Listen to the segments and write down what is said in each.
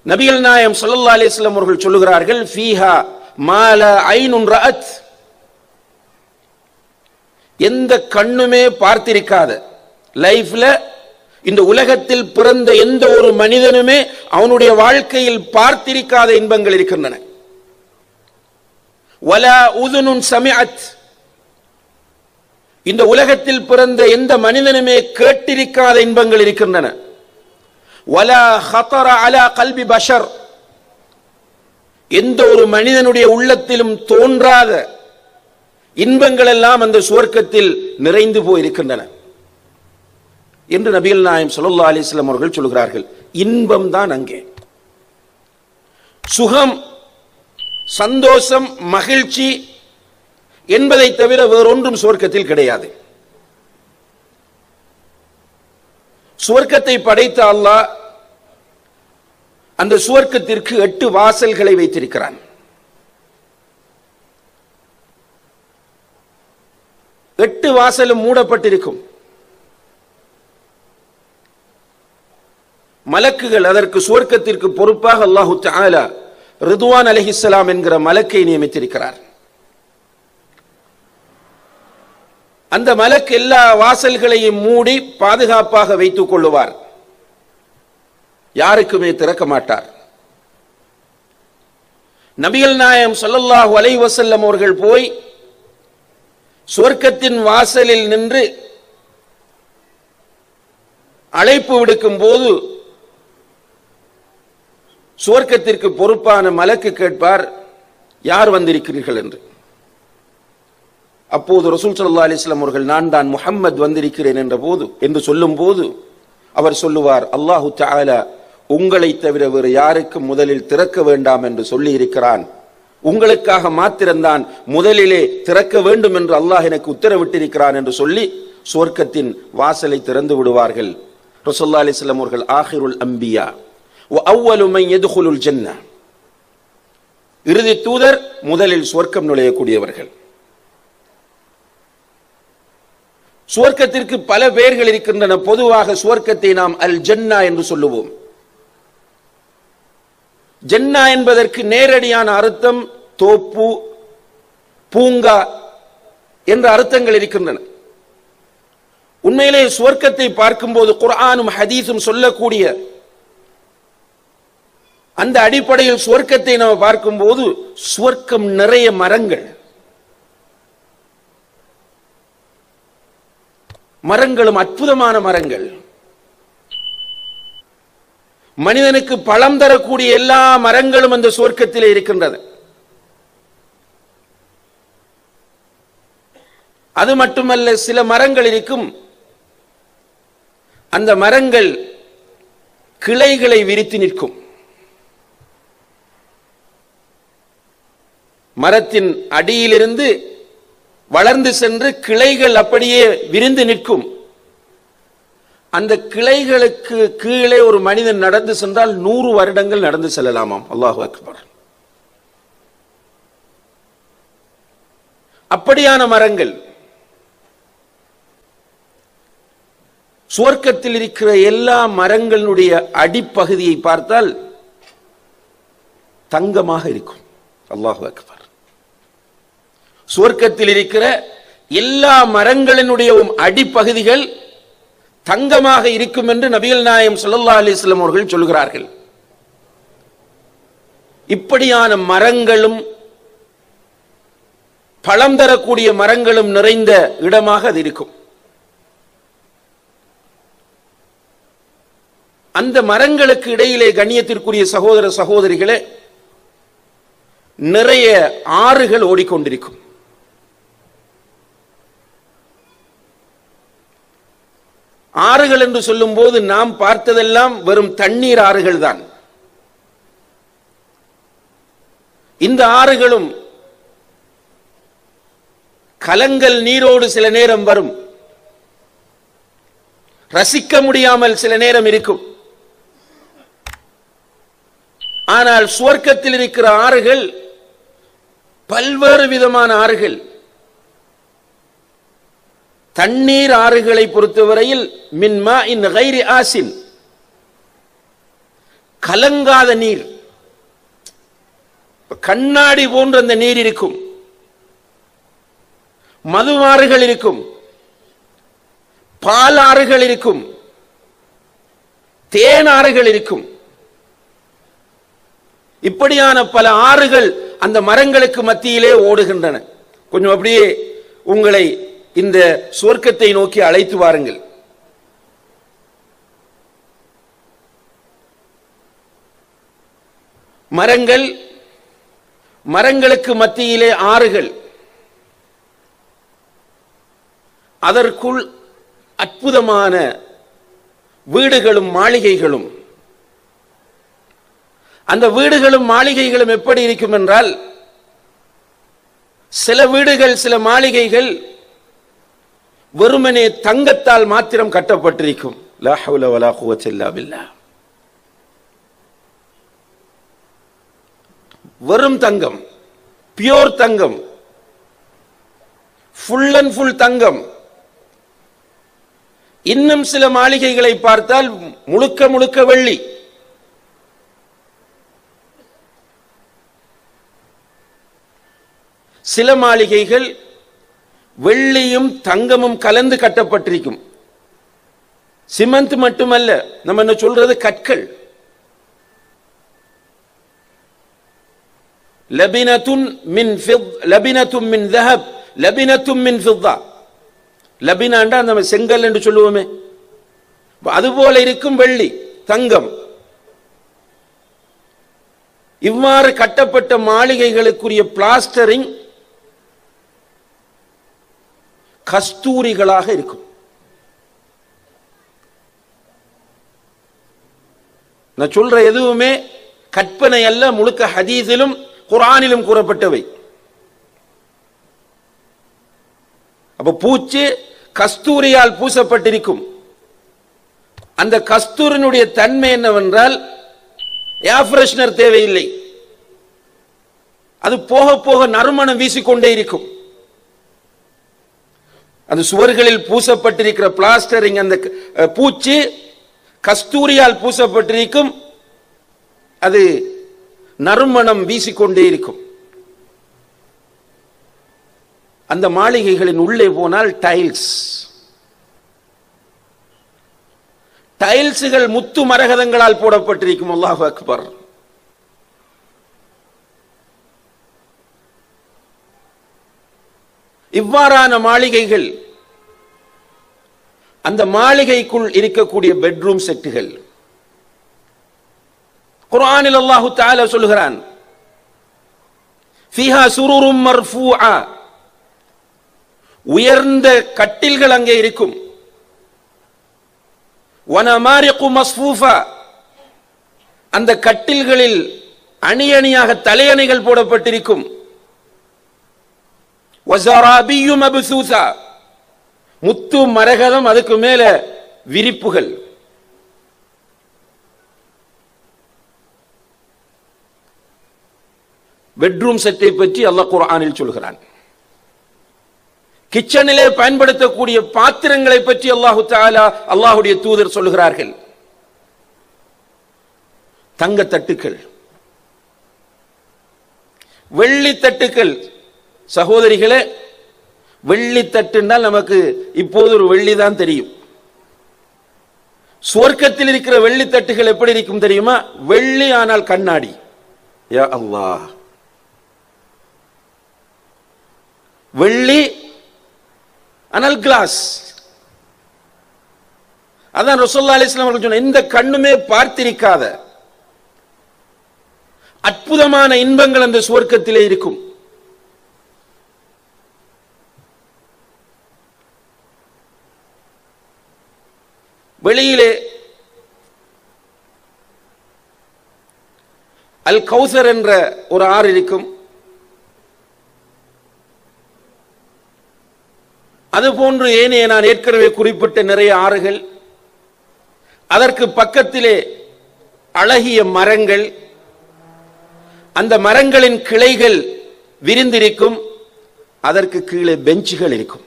நபிகள் நாயம் ஸல்லல்லாஹு அலைஹி வஸல்லம் அவர்கள் சொல்லுகிறார்கள் ஃபீஹா மால ஐனுன் ரஅத் எந்த கண்ணுமே பார்த்திருக்காத லைஃப்ல இந்த உலகத்தில் பிறந்த எந்த ஒரு மனிதனுமே அவனுடைய வாழ்க்கையில் பார்த்திருக்காத இன்பங்கள் இருக்கின்றன வலா உதுனுன் சமிஅத் இந்த உலகத்தில் பிறந்த எந்த மனிதனுமே கேட்டிருக்காத இன்பங்கள் இருக்கின்றன வலா ஹத்தர அலா கல்வி பஷர் எந்த ஒரு மனிதனுடைய உள்ளத்திலும் தோன்றாத இன்பங்கள் எல்லாம் அந்த சுவர்க்கத்தில் நிறைந்து போயிருக்கின்றன என்று நபிகள் நாயம் ஸல்லல்லாஹு அலைஹி வஸல்லம் அவர்கள் சொல்கிறார்கள் இன்பம் தான் அங்கே சுகம் சந்தோஷம் மகிழ்ச்சி என்பதை தவிர வேறொன்றும் சுவர்க்கத்தில் கிடையாது சுவர்க்கத்தை படைத்த அல்லாஹ் அந்த சுவர்க்கத்திற்கு எட்டு வாசல்களை வைத்திருக்கிறான் எட்டு வாசலும் மூடப்பட்டிருக்கும் மலக்குகள் அதற்கு சுவர்க்கத்திற்கு பொறுப்பாக அல்லாஹு தஆலா ரிதுவான் அலைஹிஸ்ஸலாம் என்கிற மலக்கை நியமித்திருக்கிறார் அந்த மலக் எல்லா வாசல்களையும் மூடி பாதுகாப்பாக வைத்துக் கொள்ளுவார் யாருக்குமே திறக்க மாட்டார் நபிகள் நாயம் ஸல்லல்லாஹு அலைஹி வஸல்லம் அவர்கள் போய் சுவர்க்கத்தின் வாசலில் நின்று அழைப்பு விடுக்கும் போது சுவர்க்கத்திற்கு பொறுப்பான மலக்கு கேட்பார் யார் வந்திருக்கிறீர்கள் என்று அப்போது ரசூல் ஸல்லல்லாஹு அலைஹி வஸல்லம் அவர்கள் நான் தான் முஹம்மது வந்திருக்கிறேன் என்ற போது என்று சொல்லும் போது அவர் சொல்லுவார் அல்லாஹு தஆலா உங்களை தவிர வேறு யாருக்கும் முதலில் திறக்க வேண்டாம் என்று சொல்லி இருக்கிறான் உங்களுக்காக மாத்திரம்தான் முதலிலே திறக்க வேண்டும் என்று அல்லாஹ் எனக்கு உத்தரவிட்டிருக்கிறான் என்று சொல்லி சுவர்க்கத்தின் வாசலை திறந்து விடுவார்கள் ரசூல்லா அலிஸ்லாம் அவர்கள் ஆஹிருல் அம்பியா அவ்வலு மை எதுகுலுல் ஜன்னா இறுதி தூதர் முதலில் சுவர்க்கம் நுழையக்கூடியவர்கள் சுவர்க்கத்திற்கு பல பெயர்கள் இருக்கின்றன பொதுவாக சுவர்க்கத்தை நாம் அல் ஜன்னா என்று சொல்லுவோம் ஜன்னா என்பதற்கு நேரடியான அர்த்தம் தோப்பு பூங்கா என்ற அர்த்தங்கள் இருக்கின்றன உண்மையிலே சுவர்க்கத்தை பார்க்கும்போது குர்ஆனும் ஹதீஸும் சொல்லக்கூடிய அந்த அடிப்படையில் சுவர்க்கத்தை நாம் பார்க்கும்போது சுவர்க்கம் நிறைய மரங்கள் மரங்களும் அற்புதமான மரங்கள் மனிதனுக்கு பழம் தரக்கூடிய எல்லா மரங்களும் அந்த சுவர்க்கத்திலே இருக்கின்றது அது மட்டுமல்ல சில மரங்கள் இருக்கும் அந்த மரங்கள் கிளைகளை விரித்து நிற்கும் மரத்தின் அடியிலிருந்து வளர்ந்து சென்று கிளைகள் அப்படியே விரிந்து நிற்கும் அந்த கிளைகளுக்கு கீழே ஒரு மனிதன் நடந்து சென்றால் நூறு வருடங்கள் நடந்து செல்லலாமாம் அல்லாஹு அக்பர் அப்படியான மரங்கள் சுவர்க்கத்தில் இருக்கிற எல்லா மரங்களுடைய அடிப்பகுதியை பார்த்தால் தங்கமாக இருக்கும் அல்லாஹு அக்பர் சுவர்க்கத்தில் இருக்கிற எல்லா மரங்களினுடைய அடிப்பகுதிகள் தங்கமாக இருக்கும் என்று நபிகள் நாயம் ஸல்லல்லாஹு அலைஹி வஸல்லம் அவர்கள் சொல்கிறார்கள் இப்படியான மரங்களும் பழம் தரக்கூடிய மரங்களும் நிறைந்த இடமாக அது இருக்கும் அந்த மரங்களுக்கு இடையிலே கண்ணியத்திற்குரிய சகோதர சகோதரிகளே நிறைய ஆறுகள் ஓடிக்கொண்டிருக்கும் ஆறுகள் என்று சொல்லும்போது நாம் பார்த்ததெல்லாம் வெறும் தண்ணீர் ஆறுகள் தான் இந்த ஆறுகளும் கலங்கல் நீரோடு சில நேரம் வரும் ரசிக்க முடியாமல் சில நேரம் இருக்கும் ஆனால் சுவர்க்கத்தில் இருக்கிற ஆறுகள் பல்வேறு விதமான ஆறுகள் தண்ணீர் ஆறுகளை பொறுத்தவரையில் மின்மா இன் கைரி ஆசின் கலங்காத நீர் இப்ப கண்ணாடி போன்ற அந்த நீர் இருக்கும் மதுவாறுகள் இருக்கும் பாலாறுகள் இருக்கும் தேனாறுகள் இருக்கும் இப்படியான பல ஆறுகள் அந்த மரங்களுக்கு மத்தியிலே ஓடுகின்றன கொஞ்சம் அப்படியே உங்களை இந்த சுவர்க்கத்தை நோக்கி அழைத்து வாருங்கள் மரங்கள் மரங்களுக்கு மத்தியிலே ஆறுகள் அதற்குள் அற்புதமான வீடுகளும் மாளிகைகளும் அந்த வீடுகளும் மாளிகைகளும் எப்படி இருக்கும் என்றால் சில வீடுகள் சில மாளிகைகள் வெறுமனே தங்கத்தால் மாத்திரம் கட்டப்பட்டிருக்கும் லா ஹவ்ல வலா குவத்த இல்லா பில்லாஹ். வெறும் தங்கம் பியோர் தங்கம் ஃபுல் அண்ட் ஃபுல் தங்கம் இன்னும் சில மாளிகைகளை பார்த்தால் முழுக்க முழுக்க வெள்ளி சில மாளிகைகள் வெள்ளியும் தங்கமும் கலந்து கட்டப்பட்டிருக்கும் சிமெண்ட் மட்டுமல்ல நம்ம என்ன சொல்றது கற்கள் லபினத்துன் மின் ஃபித் லபினத்தும் மின் ذهب லபினத்தும் மின் ஃபித்தா லபினாண்டா நம்ம செங்கல் என்று சொல்லுவோமே அதுபோல இருக்கும் வெள்ளி தங்கம் இவ்வாறு கட்டப்பட்ட மாளிகைகளுக்குரிய பிளாஸ்டரிங் கஸ்தூரிகளாக இருக்கும் நான் சொல்ற எதுவுமே கற்பனை அல்ல முழுக்க ஹதீஸிலும் குரானிலும் கூறப்பட்டவை அப்ப பூச்சு கஸ்தூரியால் பூசப்பட்டிருக்கும் அந்த கஸ்தூரினுடைய தன்மை என்னவென்றால் ஏர் ஃப்ரெஷ்னர் தேவையில்லை அது போக போக நறுமணம் வீசிக்கொண்டே இருக்கும் அந்த சுவர்களில் பூசப்பட்டிருக்கிற பிளாஸ்டரிங் அந்த அஹ், பூச்சு கஸ்தூரியால் பூசப்பட்டிருக்கும் அது நறுமணம் வீசிக்கொண்டே இருக்கும் அந்த மாளிகைகளின் உள்ளே போனால் டைல்ஸ் டைல்ஸுகள் முத்து மரகதங்களால் போடப்பட்டிருக்கும் அல்லாஹ் அக்பர் இவ்வாறான மாளிகைகள் அந்த மாளிகைக்குள் இருக்கக்கூடிய பெட்ரூம் செட்டுகள் குர்ஆனில் அல்லாஹு தஆலா சொல்கிறான் ஃபீஹா சுருரும் மர்ஃபூஆ உயர்ந்த கட்டில்கள் அங்கே இருக்கும் வனமாரிகு மஸ்ஃபூஃபா அந்த கட்டில்களில் அணி அணியாக தலையணைகள் போடப்பட்டிருக்கும் வஸராபியு மப்சூஸா முத்து மரகதம் அதுக்கு மேல விரிப்புகள் பெட்ரூம் செட்டை பற்றி அல்லாஹ் குர்ஆனில் சொல்கிறான் கிச்சனிலே பயன்படுத்தக்கூடிய பாத்திரங்களை பற்றி அல்லாஹு தஆலா அல்லாஹ்வுடைய தூதர் சொல்கிறார்கள் தங்க தட்டுக்கள் வெள்ளி தட்டுக்கள் சகோதரிகளே வெள்ளி தட்டுனால் நமக்கு இப்போது ஒரு வெள்ளி தான் தெரியும் சுவர்க்கத்தில் இருக்கிற வெள்ளி தட்டுகள் எப்படி இருக்கும் தெரியுமா வெள்ளி ஆனால் கண்ணாடி யா அல்லாஹ் வெள்ளி ஆனால் கிளாஸ் அதான் ரசோல்லா அலிஸ்லாம் அவர்கள் சொன்ன இந்த கண்ணுமே பார்த்திருக்காத அற்புதமான இன்பங்கள் அந்த சுவர்க்கத்திலே இருக்கும் வெளியிலே அல் கௌசர் என்ற ஒரு ஆறு இருக்கும் அதுபோன்று ஏனைய நான் ஏற்கனவே குறிப்பிட்ட நிறைய ஆறுகள் அதற்கு பக்கத்திலே அழகிய மரங்கள் அந்த மரங்களின் கிளைகள் விரிந்திருக்கும் அதற்கு கீழே பெஞ்சுகள் இருக்கும்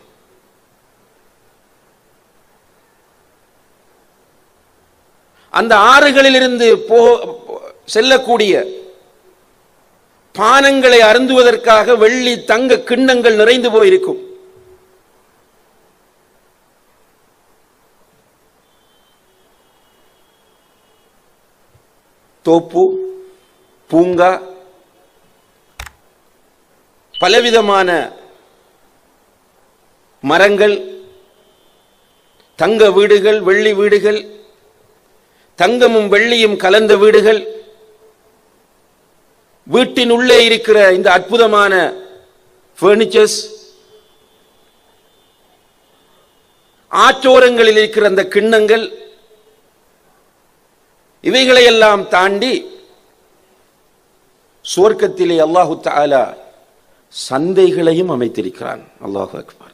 அந்த ஆறுகளில் இருந்து போ செல்லக்கூடிய பானங்களை அருந்துவதற்காக வெள்ளி தங்க கிண்ணங்கள் நிறைந்து போயிருக்கும் தோப்பு பூங்கா பலவிதமான மரங்கள் தங்க வீடுகள் வெள்ளி வீடுகள் தங்கமும் வெள்ளியும் கலந்த வீடுகள் வீட்டின் உள்ளே இருக்கிற இந்த அற்புதமான பர்னிச்சர்ஸ் ஆற்றோரங்களில் இருக்கிற அந்த கிண்ணங்கள் இவைகளையெல்லாம் தாண்டி சுவர்க்கத்திலே அல்லாஹு தாலா சந்தைகளையும் அமைத்திருக்கிறான் அல்லாஹு அக்பர்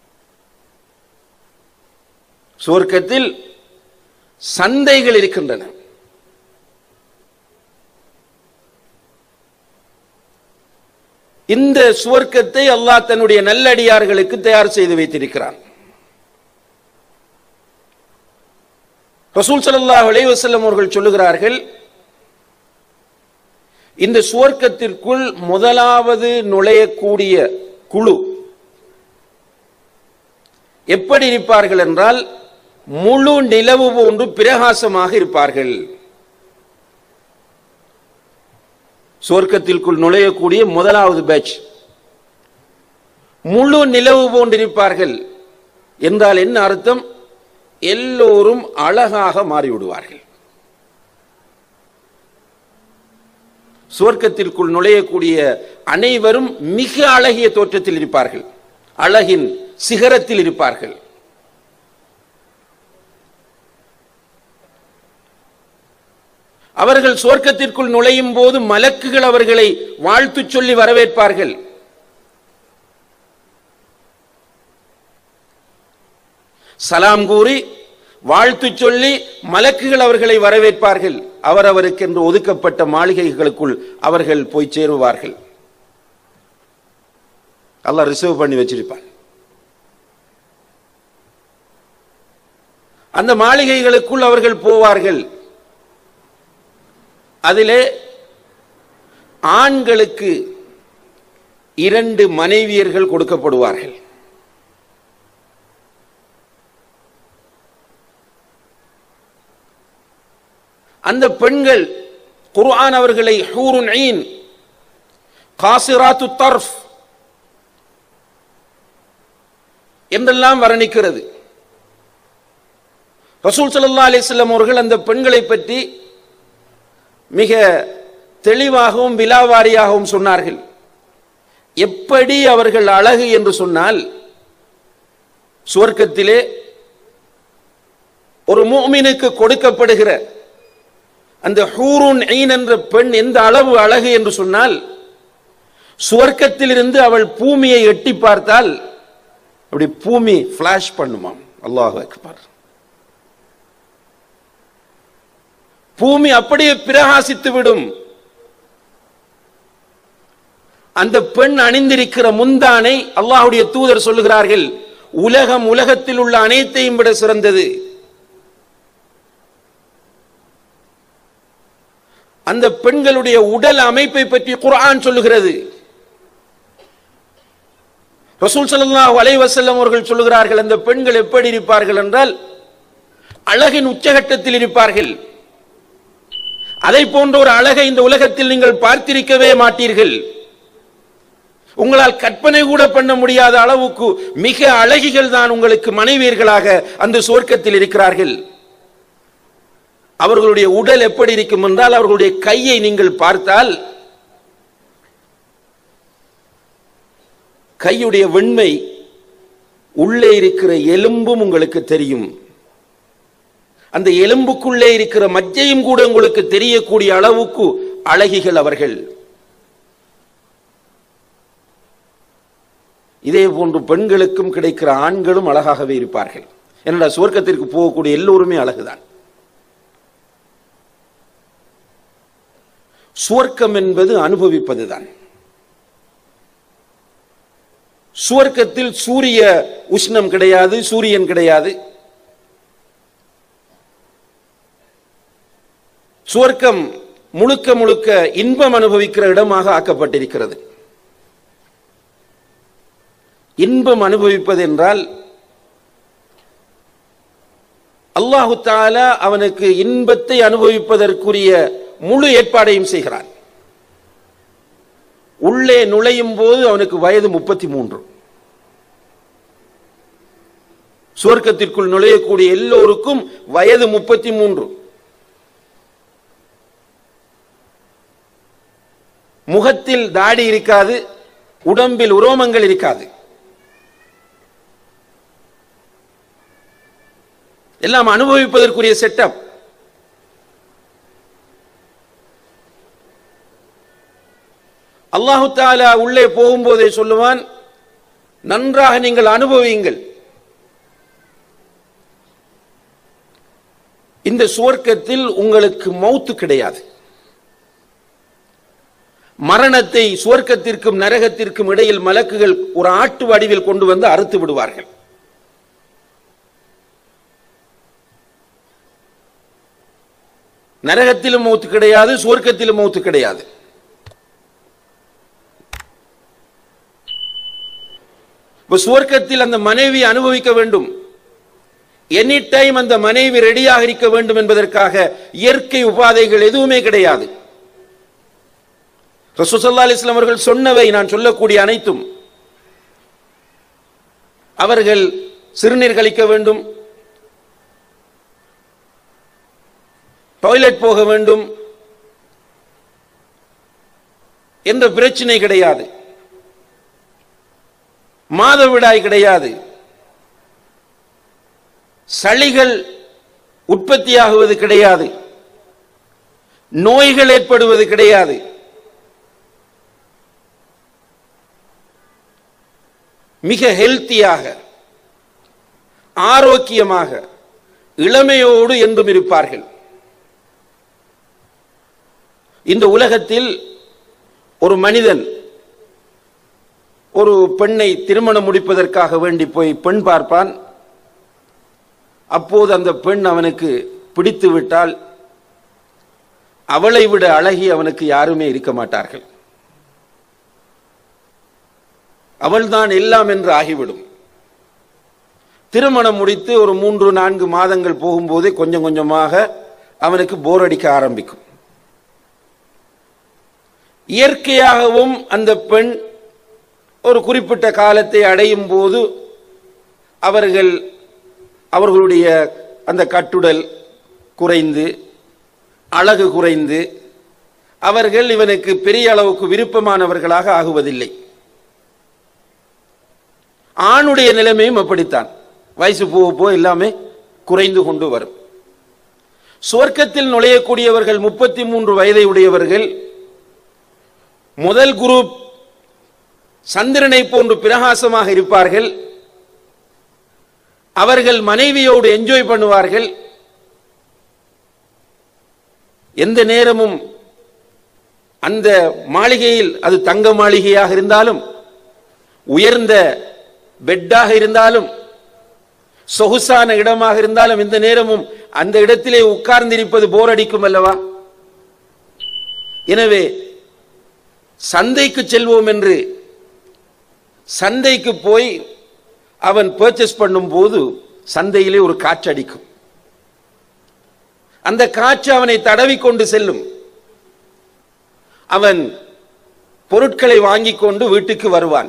சுவர்க்கத்தில் சந்தைகள் இருக்கின்றன இந்த சுவர்க்கத்தை அல்லாஹ் தன்னுடைய நல்லடியார்களுக்கு தயார் செய்து வைத்திருக்கிறான் ரசூல் ஸல்லல்லாஹு அலைஹி வஸல்லம் அவர்கள் சொல்லுகிறார்கள் இந்த சுவர்க்கத்திற்குள் முதலாவது நுழையக்கூடிய குழு எப்படி இருப்பார்கள் என்றால் முழு நிலவு போன்று பிரகாசமாக இருப்பார்கள் சுவர்க்கத்திற்குள் நுழையக்கூடிய முதலாவது பேட்ச் முழு நிலவு போன்றிருப்பார்கள் என்றால் என்ன அர்த்தம் எல்லோரும் அழகாக மாறிவிடுவார்கள் சுவர்க்கத்திற்குள் நுழையக்கூடிய அனைவரும் மிக அழகிய தோற்றத்தில் இருப்பார்கள் அழகின் சிகரத்தில் இருப்பார்கள் அவர்கள் சுவர்க்கத்திற்குள் நுழையும் போது மலக்குகள் அவர்களை வாழ்த்து சொல்லி வரவேற்பார்கள் சலாம் கூறி வாழ்த்து சொல்லி மலக்குகள் அவர்களை வரவேற்பார்கள் அவரவருக்கு என்று ஒதுக்கப்பட்ட மாளிகைகளுக்குள் அவர்கள் போய் சேருவார்கள் அல்லாஹ் ரிசர்வ் பண்ணி வச்சிருப்பார் அந்த மாளிகைகளுக்குள் அவர்கள் போவார்கள் அதிலே ஆண்களுக்கு இரண்டு மனைவியர்கள் கொடுக்கப்படுவார்கள் அந்த பெண்கள் குர்ஆன் அவர்களை ஹூருன் ஐன் காசிராத்து தர்ஃப் என்றெல்லாம் வர்ணிக்கிறது ரசூல் ஸல்லல்லாஹு அலைஹி வஸல்லம் அவர்கள் அந்த பெண்களை பற்றி மிக தெளிவாகவும் விலாவாரியாகவும் சொன்னார்கள் எப்படி அவர்கள் அழகு என்று சொன்னால் சுவர்க்கத்திலே ஒரு மூமினுக்கு கொடுக்கப்படுகிற அந்த ஹூருன் ஐன் என்ற பெண் எந்த அளவு அழகு என்று சொன்னால் சுவர்க்கத்திலிருந்து அவள் பூமியை எட்டி பார்த்தால் அப்படி பூமி ஃபிளாஷ் பண்ணுமாம் அல்லாஹ் அக்பர் பூமி அப்படியே பிரகாசித்து விடும் அந்த பெண் அணிந்திருக்கிற முந்தானை அல்லாஹ்வுடைய தூதர் சொல்லுகிறார்கள் உலகம் உலகத்தில் உள்ள அனைத்தையும் விட சிறந்தது அந்த பெண்களுடைய உடல் அமைப்பை பற்றி குர்ஆன் சொல்லுகிறது ரசூல் ஸல்லல்லாஹு அலைஹி வஸல்லம் அவர்கள் சொல்லுகிறார்கள் அந்த பெண்கள் எப்படி இருப்பார்கள் என்றால் அழகின் உச்சகட்டத்தில் இருப்பார்கள் அதை போன்ற ஒரு அழகை இந்த உலகத்தில் நீங்கள் பார்த்திருக்கவே மாட்டீர்கள் உங்களால் கற்பனை கூட பண்ண முடியாத அளவுக்கு மிக அழகிகள் தான் உங்களுக்கு மனைவியர்களாக அந்த சுவர்க்கத்தில் இருக்கிறார்கள் அவர்களுடைய உடல் எப்படி இருக்கும் என்றால் அவர்களுடைய கையை நீங்கள் பார்த்தால் கையுடைய வெண்மை உள்ளே இருக்கிற எலும்பும் உங்களுக்கு தெரியும் அந்த எலும்புக்குள்ளே இருக்கிற மஜ்ஜையும் கூட உங்களுக்கு தெரியக்கூடிய அளவுக்கு அழகிகள் அவர்கள் இதே போன்று பெண்களுக்கும் கிடைக்கிற ஆண்களும் அழகாகவே இருப்பார்கள் என்னடா சுவர்க்கத்திற்கு போகக்கூடிய எல்லோருமே அழகுதான் சுவர்க்கம் என்பது அனுபவிப்பதுதான் சுவர்க்கத்தில் சூரிய உஷ்ணம் கிடையாது சூரியன் கிடையாது சுவர்க்கம் முழுக்க முழுக்க இன்பம் அனுபவிக்கிற இடமாக ஆக்கப்பட்டிருக்கிறது இன்பம் அனுபவிப்பது என்றால் அல்லாஹு தாலா அவனுக்கு இன்பத்தை அனுபவிப்பதற்குரிய முழு ஏற்பாடையும் செய்கிறான் உள்ளே நுழையும் போது அவனுக்கு வயது முப்பத்தி மூன்று சுவர்க்கத்திற்குள் நுழையக்கூடிய எல்லோருக்கும் வயது முப்பத்தி மூன்று முகத்தில் தாடி இருக்காது உடம்பில் உரோமங்கள் இருக்காது எல்லாம் அனுபவிப்பதற்குரிய செட்டப் அல்லாஹு தாலா உள்ளே போகும்போதே சொல்லுவான் நன்றாக நீங்கள் அனுபவியுங்கள் இந்த சுவர்க்கத்தில் உங்களுக்கு மௌத்து கிடையாது மரணத்தை சுவர்க்கத்திற்கும் நரகத்திற்கும் இடையில் மலக்குகள் ஒரு ஆட்டு வடிவில் கொண்டு வந்து அறுத்து விடுவார்கள் நரகத்திலும் மௌத்து கிடையாது சுவர்க்கத்திலும் மௌத்து கிடையாது இப்ப சுவர்க்கத்தில் அந்த மனைவி அனுபவிக்க வேண்டும் எனி டைம் அந்த மனைவி ரெடியாக இருக்க வேண்டும் என்பதற்காக இயற்கை உபாதைகள் எதுவுமே கிடையாது ரசூசல்லா அலிஸ்லாம் அவர்கள் சொன்னவை நான் சொல்லக்கூடிய அனைத்தும் அவர்கள் சிறுநீர் கழிக்க வேண்டும் டாய்லெட் போக வேண்டும் என்ற பிரச்சனை கிடையாது மாதவிடாய் கிடையாது சளிகள் உற்பத்தியாகுவது கிடையாது நோய்கள் ஏற்படுவது கிடையாது மிக ஹெல்த்தியாக ஆரோக்கியமாக இளமையோடு என்றும் இருப்பார்கள் இந்த உலகத்தில் ஒரு மனிதன் ஒரு பெண்ணை திருமணம் முடிப்பதற்காக வேண்டி போய் பெண் பார்ப்பான் அப்போது அந்த பெண் அவனுக்கு பிடித்து விட்டால் அவளை விட அழகி அவனுக்கு யாருமே இருக்க மாட்டார்கள் அவள்தான் எல்லாம் என்று ஆகிவிடும் திருமணம் முடித்து ஒரு மூன்று நான்கு மாதங்கள் போகும்போதே கொஞ்சம் கொஞ்சமாக அவனுக்கு போர் அடிக்க ஆரம்பிக்கும் இயற்கையாகவும் அந்த பெண் ஒரு குறிப்பிட்ட காலத்தை அடையும் போது அவர்கள் அவர்களுடைய அந்த கட்டுடல் குறைந்து அழகு குறைந்து அவர்கள் இவனுக்கு பெரிய அளவுக்கு விருப்பமானவர்களாக ஆகுவதில்லை ஆணுடைய நிலைமையும் அப்படித்தான் வயசு போக போக எல்லாமே குறைந்து கொண்டு வரும் சுவர்க்கத்தில் நுழையக்கூடியவர்கள் முப்பத்தி மூன்று வயதை உடையவர்கள் முதல் குரூப் சந்திரனை போன்று பிரகாசமாக இருப்பார்கள் அவர்கள் மனைவியோடு என்ஜாய் பண்ணுவார்கள் எந்த நேரமும் அந்த மாளிகையில் அது தங்க மாளிகையாக இருந்தாலும் உயர்ந்த பெட்டாக இருந்தாலும் சொகுசான இடமாக இருந்தாலும் இந்த நேரமும் அந்த இடத்திலே உட்கார்ந்திருப்பது போர் அடிக்கும் அல்லவா எனவே சந்தைக்கு செல்வோம் என்று சந்தைக்கு போய் அவன் பர்ச்சேஸ் பண்ணும் போது சந்தையிலே ஒரு காற்று அடிக்கும் அந்த காற்று அவனை தடவி கொண்டு செல்லும் அவன் பொருட்களை வாங்கிக் கொண்டு வீட்டுக்கு வருவான்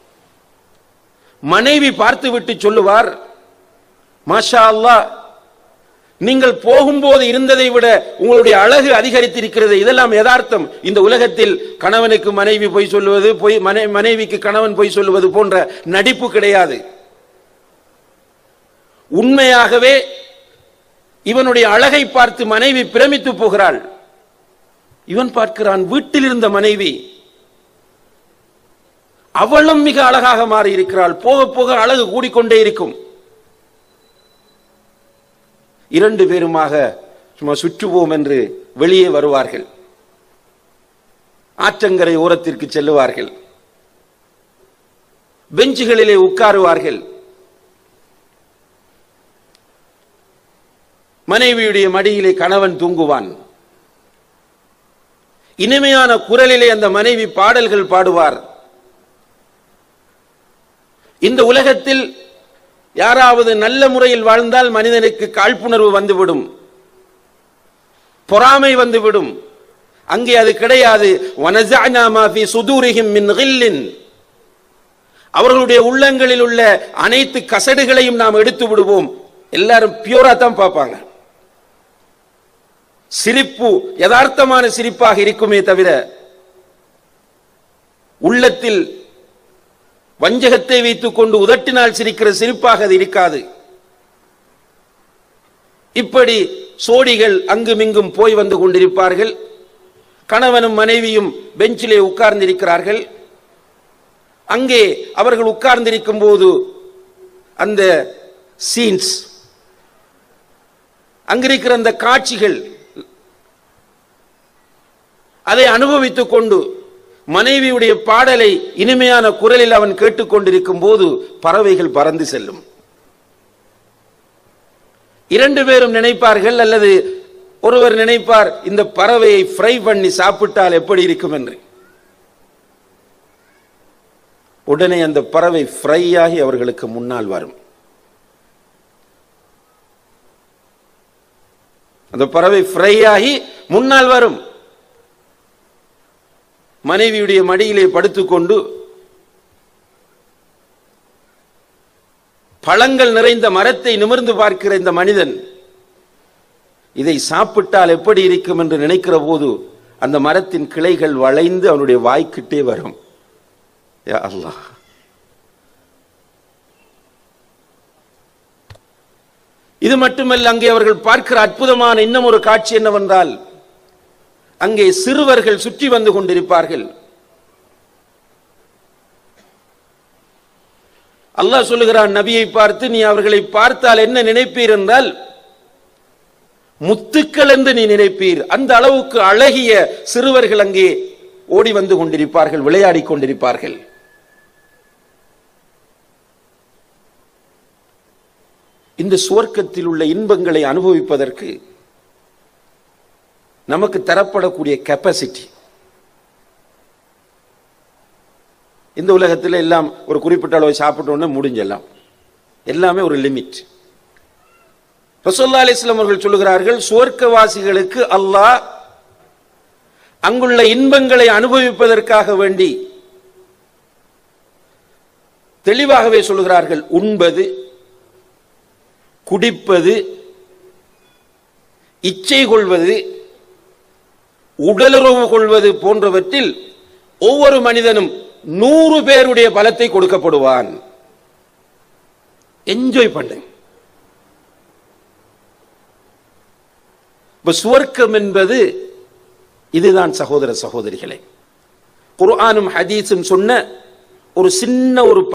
மனைவி பார்த்துவிட்டு சொல்லுவார் மாஷா அல்லாஹ் நீங்கள் போகும்போது இருந்ததை விட உங்களுடைய அழகு அதிகரித்திருக்கிறது இதெல்லாம் யதார்த்தம் இந்த உலகத்தில் கணவனுக்கு மனைவி பொய் சொல்லுவது பொய் மனை- மனைவிக்கு கணவன் பொய் சொல்லுவது போன்ற நடிப்பு கிடையாது உண்மையாகவே இவனுடைய அழகை பார்த்து மனைவி பிரமித்து போகிறாள் இவன் பார்க்கிறான் வீட்டில் இருந்த மனைவி அவளும் மிக அழகாக மாறி இருக்கிறாள் போக போக அழகு கூடிக்கொண்டே இருக்கும் இரண்டு பேருமாக சும்மா சுற்றுவோம் என்று வெளியே வருவார்கள் ஆற்றங்கரை ஓரத்திற்கு செல்லுவார்கள் பெஞ்சுகளிலே உட்காருவார்கள் மனைவியுடைய மடியிலே கணவன் தூங்குவான் இனிமையான குரலிலே அந்த மனைவி பாடல்கள் பாடுவார் இந்த உலகத்தில் யாராவது நல்ல முறையில் வாழ்ந்தால் மனிதனுக்கு காழ்ப்புணர்வு வந்துவிடும் பொறாமை வந்துவிடும் அங்கே அது கிடையாது வனஸஅனா மா ஃபீ சுதூரிஹிம் மின் கில்லின் அவர்களுடைய உள்ளங்களில் உள்ள அனைத்து கசடுகளையும் நாம் எடுத்து விடுவோம் எல்லாரும் பியூரா தான் பார்ப்பாங்க சிரிப்பு யதார்த்தமான சிரிப்பாக இருக்குமே தவிர உள்ளத்தில் வஞ்சகத்தை வைத்துக் கொண்டு உதட்டினால் சிரிக்கிற சிரிப்பாக அது இருக்காது இப்படி சோடிகள் அங்குமிங்கும் போய் வந்து கொண்டிருப்பார்கள் கணவனும் மனைவியும் பெஞ்சிலே உட்கார்ந்திருக்கிறார்கள் அங்கே அவர்கள் உட்கார்ந்திருக்கும் போது அந்த சீன்ஸ் அங்கிருக்கிற அந்த காட்சிகள் அதை அனுபவித்துக் கொண்டு மனைவியுடைய பாடலை இனிமையான குரலில் அவன் கேட்டுக்கொண்டிருக்கும் போது பறவைகள் பறந்து செல்லும் இரண்டு பேரும் நினைப்பார்கள் அல்லது ஒருவர் நினைப்பார் இந்த பறவையை ஃப்ரை பண்ணி சாப்பிட்டால் எப்படி இருக்கும் என்று உடனே அந்த பறவை ஃப்ரை ஆகி அவர்களுக்கு முன்னால் வரும் அந்த பறவை ஃப்ரை ஆகி முன்னால் வரும் மனைவியுடைய மடியிலே படுத்துக்கொண்டு பழங்கள் நிறைந்த மரத்தை நிமிர்ந்து பார்க்கிற இந்த மனிதன் இதை சாப்பிட்டால் எப்படி இருக்கும் என்று நினைக்கிற போது அந்த மரத்தின் கிளைகள் வளைந்து அவனுடைய வாய்க்கிட்டே வரும் யா அல்லாஹ் இது மட்டுமல்ல அங்கே அவர்கள் பார்க்கிற அற்புதமான இன்னும் ஒரு காட்சி என்னவென்றால் அங்கே சிறுவர்கள் சுற்றி வந்து கொண்டிருப்பார்கள் அல்லாஹ் சொல்லுகிறான் நபியை பார்த்து நீ அவர்களை பார்த்தால் என்ன நினைப்பீர் என்றால் முத்துக்கள் என்று நீ நினைப்பீர் அந்த அளவுக்கு அழகிய சிறுவர்கள் அங்கே ஓடி வந்து கொண்டிருப்பார்கள் விளையாடி கொண்டிருப்பார்கள் இந்த சுவர்க்கத்தில் உள்ள இன்பங்களை அனுபவிப்பதற்கு நமக்கு தரப்படக்கூடிய கெப்பாசிட்டி இந்த உலகத்தில் எல்லாம் ஒரு குறிப்பிட்ட அளவு சாப்பிட்டோன்னு முடிஞ்செல்லாம் எல்லாமே ஒரு லிமிட் ரசோல்லா அலிஸ்லாம் அவர்கள் சொல்லுகிறார்கள் சுவர்க்கவாசிகளுக்கு அல்லாஹ் அங்குள்ள இன்பங்களை அனுபவிப்பதற்காக வேண்டி தெளிவாகவே சொல்லுகிறார்கள் உண்பது குடிப்பது இச்சை கொள்வது உடலுறவு கொள்வது போன்றவற்றில் ஒவ்வொரு மனிதனும் நூறு பேருடைய பலத்தை கொடுக்கப்படுவான் என்ஜாய் பண்ணு இப்ப சுவர்க்கம் என்பது இதுதான் சகோதர சகோதரிகளே குர்ஆனும் ஹதீஸும் சொன்ன ஒரு சின்ன ஒரு